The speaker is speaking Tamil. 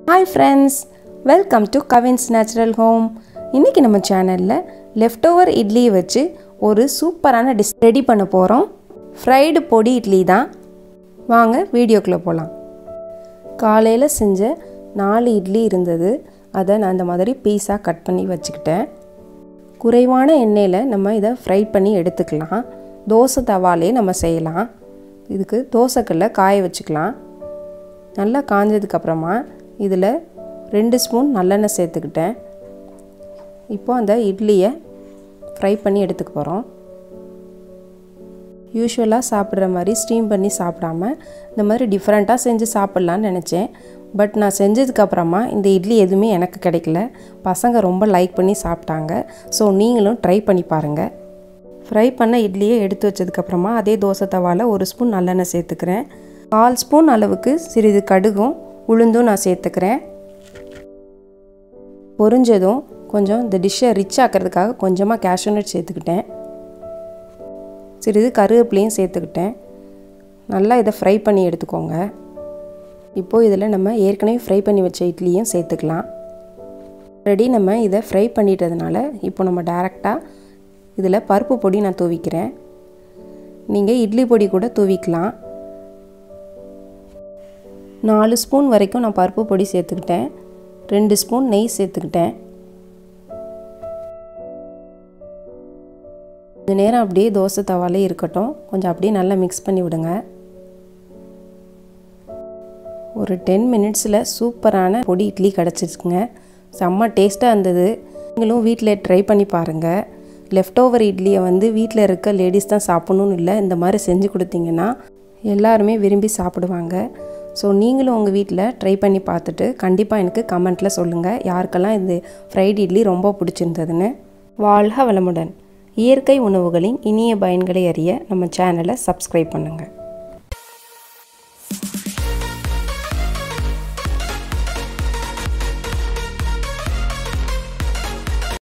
hi friends welcome to Kavin's natural home இன்றைக்கி நம்ம சேனலில் லெஃப்ட் ஓவர் இட்லியை வச்சு ஒரு சூப்பரான டிஷ் ரெடி பண்ண போகிறோம் ஃப்ரைடு பொடி இட்லி தான் வாங்க வீடியோக்குள்ளே போகலாம் காலையில் செஞ்ச நாலு இட்லி இருந்தது அதை நான் இந்த மாதிரி பீஸாக கட் பண்ணி வச்சுக்கிட்டேன் குறைவான எண்ணெயில் நம்ம இதை ஃப்ரை பண்ணி எடுத்துக்கலாம் தோசை தவாலே நம்ம செய்யலாம் இதுக்கு தோசைக்கல்ல காய வச்சுக்கலாம் நல்லா காஞ்சதுக்கப்புறமா இதில் ரெண்டு ஸ்பூன் நல்லெண்ணெய் சேர்த்துக்கிட்டேன் இப்போ அந்த இட்லியை ஃப்ரை பண்ணி எடுத்துக்க போகிறோம் யூஸ்வலாக சாப்பிட்ற மாதிரி ஸ்டீம் பண்ணி சாப்பிடாம இந்த மாதிரி டிஃப்ரெண்ட்டாக செஞ்சு சாப்பிட்லான்னு நினச்சேன் பட் நான் செஞ்சதுக்கப்புறமா இந்த இட்லி எதுவுமே எனக்கு கிடைக்கல பசங்க ரொம்ப லைக் பண்ணி சாப்பிட்டாங்க ஸோ நீங்களும் ட்ரை பண்ணி பாருங்கள் ஃப்ரை பண்ண இட்லியை எடுத்து வச்சதுக்கப்புறமா அதே தோசை தவாவில் ஒரு ஸ்பூன் நல்லெண்ணெய் சேர்த்துக்கிறேன் கால் ஸ்பூன் அளவுக்கு சிறிது கடுகும் உளுந்தும் நான் சேர்த்துக்கிறேன் பொரிஞ்சதும் கொஞ்சம் இந்த டிஷ்ஷை ரிச் ஆக்கிறதுக்காக கொஞ்சமாக கேஷ்யூநட் சேர்த்துக்கிட்டேன் சிறிது கருவேப்பிலையும் சேர்த்துக்கிட்டேன் நல்லா இதை ஃப்ரை பண்ணி எடுத்துக்கோங்க இப்போது இதில் நம்ம ஏற்கனவே ஃப்ரை பண்ணி வச்ச இட்லியும் சேர்த்துக்கலாம் ரெடி நம்ம இதை ஃப்ரை பண்ணிட்டதுனால இப்போ நம்ம டேரெக்டாக இதில் பருப்பு பொடி நான் தூவிக்கிறேன் நீங்கள் இட்லி பொடி கூட தூவிக்கலாம் நாலு ஸ்பூன் வரைக்கும் நான் பருப்பு பொடி சேர்த்துக்கிட்டேன் ரெண்டு ஸ்பூன் நெய் சேர்த்துக்கிட்டேன் கொஞ்ச நேரம் அப்படியே தோசை தவாலே இருக்கட்டும் கொஞ்சம் அப்படியே நல்லா மிக்ஸ் பண்ணி விடுங்க ஒரு டென் மினிட்ஸில் சூப்பரான பொடி இட்லி கிடச்சிருச்சுங்க செம்ம டேஸ்ட்டாக இருந்தது நீங்களும் வீட்டில் ட்ரை பண்ணி பாருங்கள் லெஃப்ட் ஓவர் இட்லியை வந்து வீட்டில் இருக்க லேடிஸ் தான் சாப்பிட்ணுன்னு இல்லை இந்த மாதிரி செஞ்சு கொடுத்தீங்கன்னா எல்லாருமே விரும்பி சாப்பிடுவாங்க ஸோ நீங்களும் உங்கள் வீட்டில் ட்ரை பண்ணி பார்த்துட்டு கண்டிப்பாக எனக்கு கமெண்ட்டில் சொல்லுங்கள் யாருக்கெல்லாம் இந்த ஃப்ரைட் இட்லி ரொம்ப பிடிச்சிருந்ததுன்னு வாழ்க வளமுடன் இயற்கை உணவுகளின் இனிய பயன்களை அறிய நம்ம சேனலை சப்ஸ்கிரைப் பண்ணுங்கள்